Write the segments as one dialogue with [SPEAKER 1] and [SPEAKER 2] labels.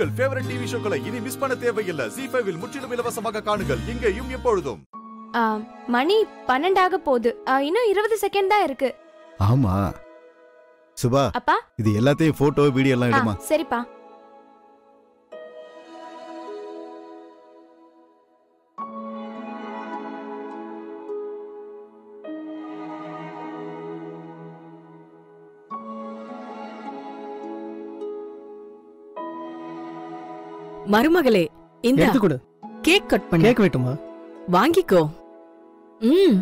[SPEAKER 1] உங்கள் favourite TV ஷோக்களை இனி miss பண்ண தேவையில்லை ஜி ஃபைவில் முற்றிலும் இலவசமாக காணுங்கள் இங்கேயும் எப்பொழுதும்
[SPEAKER 2] ஆ, மணி பன்னெண்டாக போகுது ஆ, இன்னும் இருபது செகண்ட் தான் இருக்கு
[SPEAKER 3] ஆமா சுபா
[SPEAKER 2] அப்பா
[SPEAKER 3] இது எல்லாத்தையும் போட்டோ வீடியோ எல்லாம்
[SPEAKER 2] ஆ,
[SPEAKER 3] எடுமா
[SPEAKER 2] சரிப்பா
[SPEAKER 4] மருமகளே இந்த
[SPEAKER 5] எடுத்து கொடு
[SPEAKER 4] கேக் கட் பண்ணு
[SPEAKER 5] கேக் வெட்டுமா
[SPEAKER 4] வாங்கிக்கோ ம்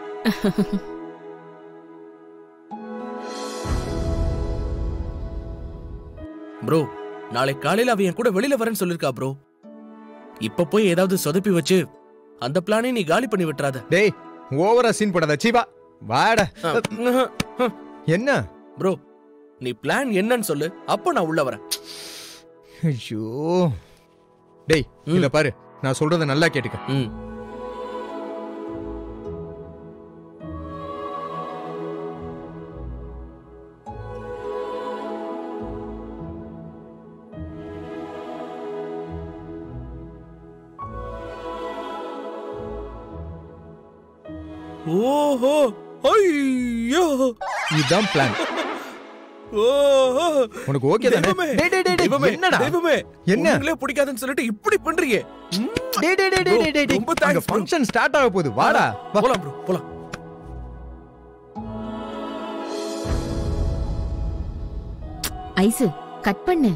[SPEAKER 6] ப்ரோ நாளை காலையில அவ என் கூட வெளியில வரேன்னு சொல்லிருக்கா ப்ரோ இப்ப போய் ஏதாவது சொதப்பி வச்சு அந்த பிளானே நீ காலி பண்ணி விட்டுறாத
[SPEAKER 7] டேய் ஓவரா சீன் போடாத சீவா வாடா என்ன
[SPEAKER 6] ப்ரோ நீ பிளான் என்னன்னு சொல்லு அப்போ நான் உள்ள வரேன்
[SPEAKER 7] ஐயோ டேய்
[SPEAKER 6] ம்.
[SPEAKER 7] இத பாரு நான் சொல்றத நல்லா கேட்டுக்க
[SPEAKER 6] ம் ஓஹோ ஐயோ
[SPEAKER 7] இதுதான் பிளான்
[SPEAKER 6] ஓஹோ
[SPEAKER 7] உனக்கு ஓகே தானே
[SPEAKER 6] தெய்வமே,
[SPEAKER 7] டேய் டேய் டேய்,
[SPEAKER 6] தெய்வமே,
[SPEAKER 7] டேய் என்னடா
[SPEAKER 6] தெய்வமே,
[SPEAKER 7] என்ன?
[SPEAKER 6] உங்களுக்கே பிடிக்காதுன்னு சொல்லிட்டு இப்படி பண்றீங்க ம்,
[SPEAKER 7] டேய் டேய் டேய் டேய் டேய்
[SPEAKER 6] ரொம்ப
[SPEAKER 7] டேய்
[SPEAKER 6] thanks,
[SPEAKER 7] அங்க
[SPEAKER 6] bro.
[SPEAKER 7] ஃபங்க்ஷன் ஸ்டார்ட் ஆக போகுது வாடா வா.
[SPEAKER 6] போலாம் ப்ரோ போலாம்
[SPEAKER 8] ஐசு கட் பண்ணு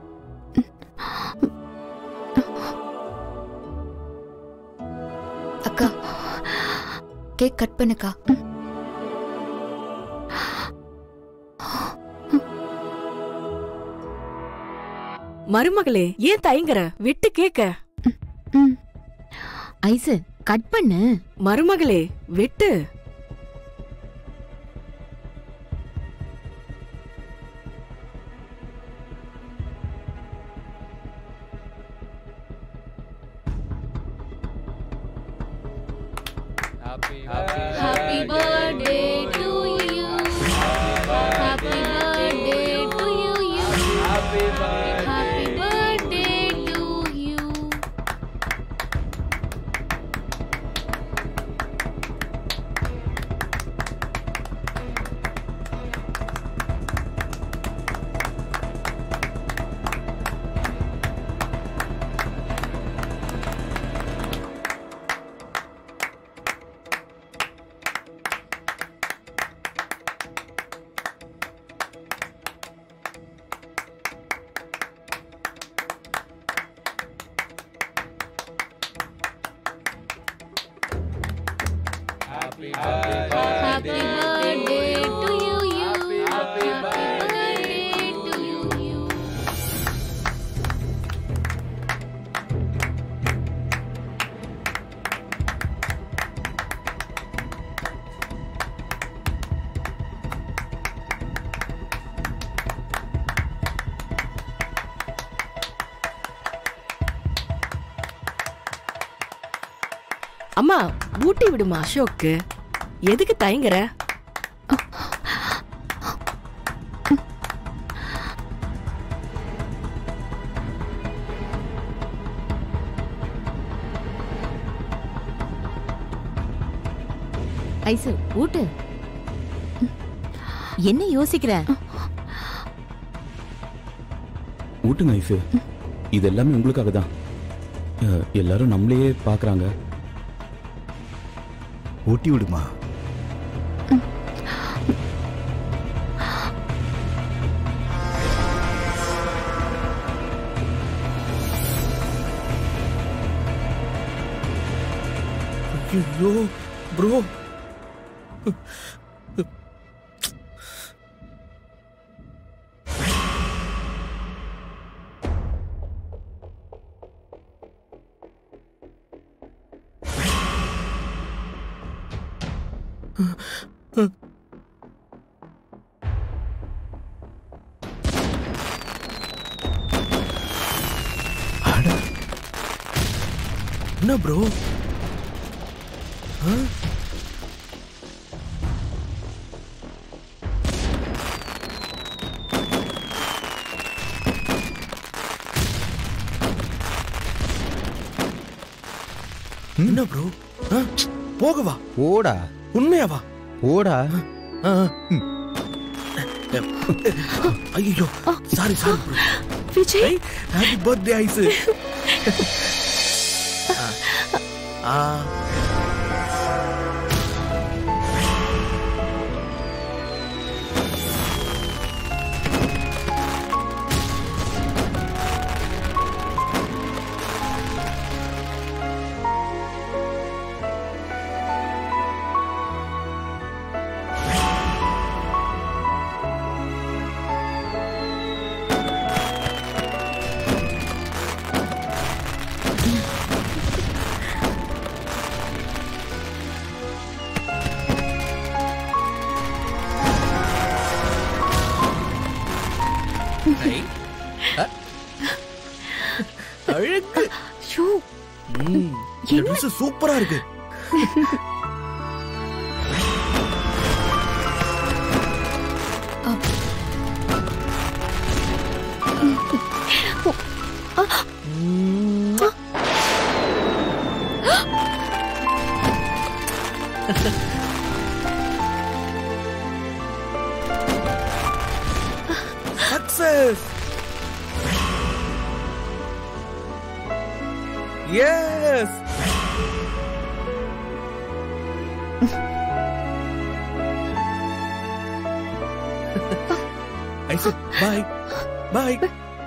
[SPEAKER 9] அக்கா கேக் கட் பண்ணுக்கா
[SPEAKER 4] மருமகளே ஏன் தயங்குற விட்டு கேக்க
[SPEAKER 8] ம். ஐசு கட் பண்ணு
[SPEAKER 4] மருமகளே விட்டு
[SPEAKER 2] Happy birthday to you. Happy birthday to you. Happy birthday to you. Happy birthday to you. you. Happy birthday to you. you.
[SPEAKER 4] அம்மா ஊட்டி விடுமா அசோக்கு எதுக்கு தயங்குற
[SPEAKER 8] ஐசு ஊட்டு என்ன யோசிக்கிற
[SPEAKER 10] ஊட்டுங்க ஐசு இது எல்லாமே உங்களுக்காக தான் அஹ், எல்லாரும் நம்மளையே பார்க்கறாங்க
[SPEAKER 3] ஊட்டி விடுமா
[SPEAKER 6] ஐயோ ப்ரோ என்ன ப்ரோ என்ன ப்ரோ போகவா
[SPEAKER 7] ஓடா
[SPEAKER 6] உண்மையாவா
[SPEAKER 7] ஓடா
[SPEAKER 6] ஐயோ sorry sorry bro
[SPEAKER 4] Vijay
[SPEAKER 6] happy birthday ice ஆ ஐ. அ. அழகு
[SPEAKER 4] ஷோ
[SPEAKER 6] ம், இந்த ட்ரெஸ் சூப்பரா இருக்கு Success! Yes! I said bye. Bye.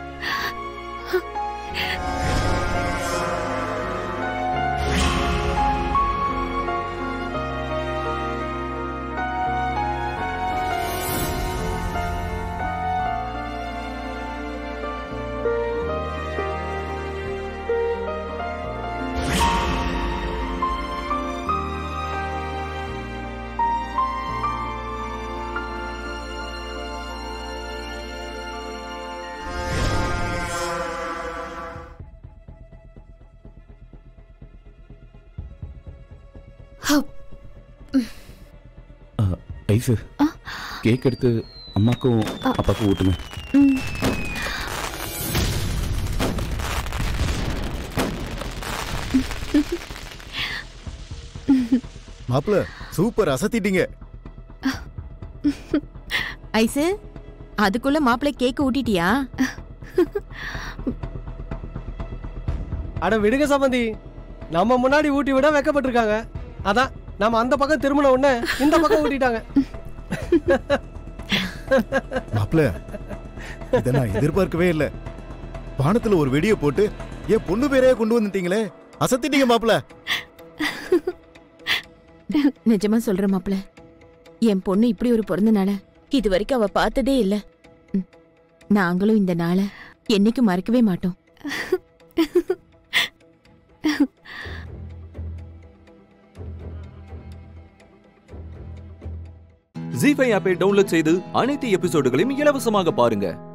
[SPEAKER 10] Ice cake எடுத்து அம்மாக்கும் அப்பாவுக்கும் ஊட்டுங்க
[SPEAKER 3] மாப்பிள சூப்பர் அசத்திட்டீங்க
[SPEAKER 8] ஐசு அதுக்குள்ள மாப்பிள்ளை கேக் ஊட்டிட்டியா
[SPEAKER 5] அட விடுங்க சம்பந்தி நம்ம முன்னாடி ஊட்டி விட வைக்கப்பட்டிருக்காங்க அதான் நம்ம அந்த பக்கம் திரும்பின உடனே இந்த பக்கம் ஊட்டிட்டாங்க
[SPEAKER 3] மாப்பிள இத நான் எதிர்பார்க்கவே இல்ல வானத்துல ஒரு வெடியை போட்டு என் பொண்ணு பேரையே கொண்டு வந்துட்டீங்களே அசத்திட்டீங்க மாப்பிள
[SPEAKER 8] நிஜமா சொல்ற மாப்பிள்ள என் பொண்ணு இப்படி ஒரு பிறந்த நாள இது வரைக்கும் அவ பார்த்ததே இல்ல ம். நாங்களும் இந்த நாளை என்னைக்கும் மறக்கவே மாட்டோம்
[SPEAKER 11] ஜி ஃபைவ் ஆப்பை டவுன்லோட் செய்து அனைத்து எபிசோடுகளையும் இலவசமாக பாருங்க